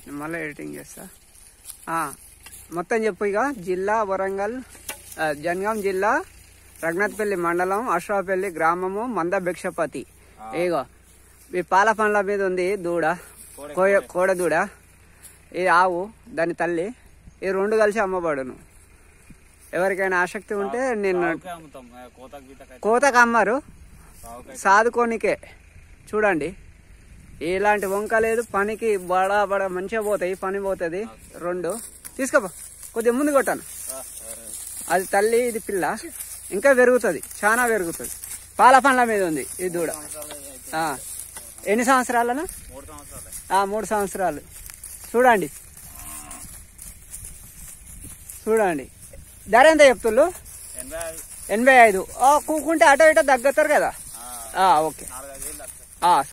నేను మళ్ళీ ఎడిటింగ్ చేస్తా ఆ, మొత్తం చెప్పు ఇక జిల్లా వరంగల్ ఆ, జనగాం జిల్లా రఘునాథపల్లి మండలం అశ్వాపల్లి గ్రామము మంద భిక్షపతి ఇగో ఈ పాల పండ్ల మీద ఉంది దూడ కోయ కోడ దూడ ఈ ఆవు దాని తల్లి ఈ రెండు కలిసి అమ్మబడును ఎవరికైనా ఆసక్తి ఉంటే నేను ఓకే అమ్ముతాం ఆ, కోతకు గీతకు కోతకు అమ్మరు అయితే సాదుకోనికే చూడండి ఎలాంటి వంక లేదు పనికి బడా బడా మంచిగా పోతాయి పని పోతుంది రెండు తీసుకోపో కొద్దిగా ముందు కొట్టాను అది తల్లి ఇది పిల్ల ఇంకా పెరుగుతుంది చాలా పెరుగుతుంది పాల పండ్ల మీద ఉంది ఈ దూడ ఆ. ఎన్ని సంవత్సరాలనా మూడు సంవత్సరాలే ఆ, మూడు సంవత్సరాలు చూడండి చూడండి ధర ఎంత చెప్తుళ్ళు ఎనభై ఐదు ఎనభై ఐదు ఆ, కూకుంటే అటో ఇటో తగ్గుతారు కదా ఆ, ఆ, ఓకే నాలుగైదు వేలు వస్తాయి ఆ,